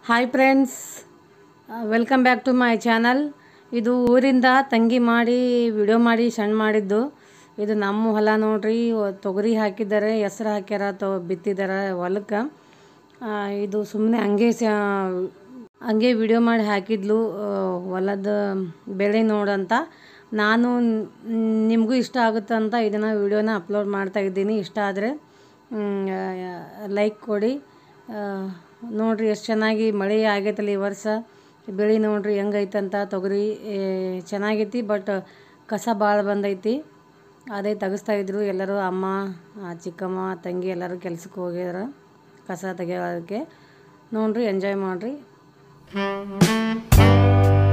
hi friends welcome back to my channel ಇದು ಊರಿಂದ ತಂಗಿ ಮಾಡಿ ವಿಡಿಯೋ ಮಾಡಿ ಸಣ್ಣ ಮಾಡಿದ್ದು ಇದು ನಮ್ಮ ಹೊಲ ನೋಡ್ರಿ ಒ- ತೊಗರಿ ಹಾಕಿದ್ದಾರೆ ಹೆಸ್ರು ಹಾಕ್ಯಾರ ತೊ ಬಿತ್ತಿದ್ದಾರೆ ಹೊಲಕ್ಕೆ ಆ, ಇದು ಸುಮ್ಮನೆ ಹಂಗೆ ಸ ಹಂಗೆ ವಿಡಿಯೋ ಮಾಡಿ ಹಾಕಿದ್ಲು ಆ, ಹೊಲದ ಬೆಳೆ ನೋಡಂತ ನಾನು ನಿಮಗೂ ಇಷ್ಟ ಆಗುತ್ತೆ ಅಂತ ಇದನ್ನು ವಿಡಿಯೋನ ಅಪ್ಲೋಡ್ ಮಾಡ್ತಾ ಇದ್ದೀನಿ ಇಷ್ಟ ಆದರೆ ಲೈಕ್ ಕೊಡಿ ಆ, ನೋಡ್ರಿ ಎಷ್ಟು ಚೆನ್ನಾಗಿ ಮಳೆ ಆಗೈತಲ್ಲ ಈ ವರ್ಷ ಬೆಳೆ ನೋಡ್ರಿ ಹೆಂಗೈತಂತ ತೊಗರಿ ಏ, ಚೆನ್ನಾಗೈತಿ ಬಟ್ ಕಸ ಭಾಳ ಬಂದೈತಿ ಅದೇ ತೆಗಿಸ್ತಾ ಇದ್ರು ಎಲ್ಲರೂ ಅಮ್ಮ ಆ, ಚಿಕ್ಕಮ್ಮ ತಂಗಿ ಎಲ್ಲರೂ ಕೆಲ್ಸಕ್ಕೆ ಹೋಗ್ಯಾರ ಕಸ ತೆಗಿಯೋದಕ್ಕೆ ನೋಡ್ರಿ ಎಂಜಾಯ್ ಮಾಡಿರಿ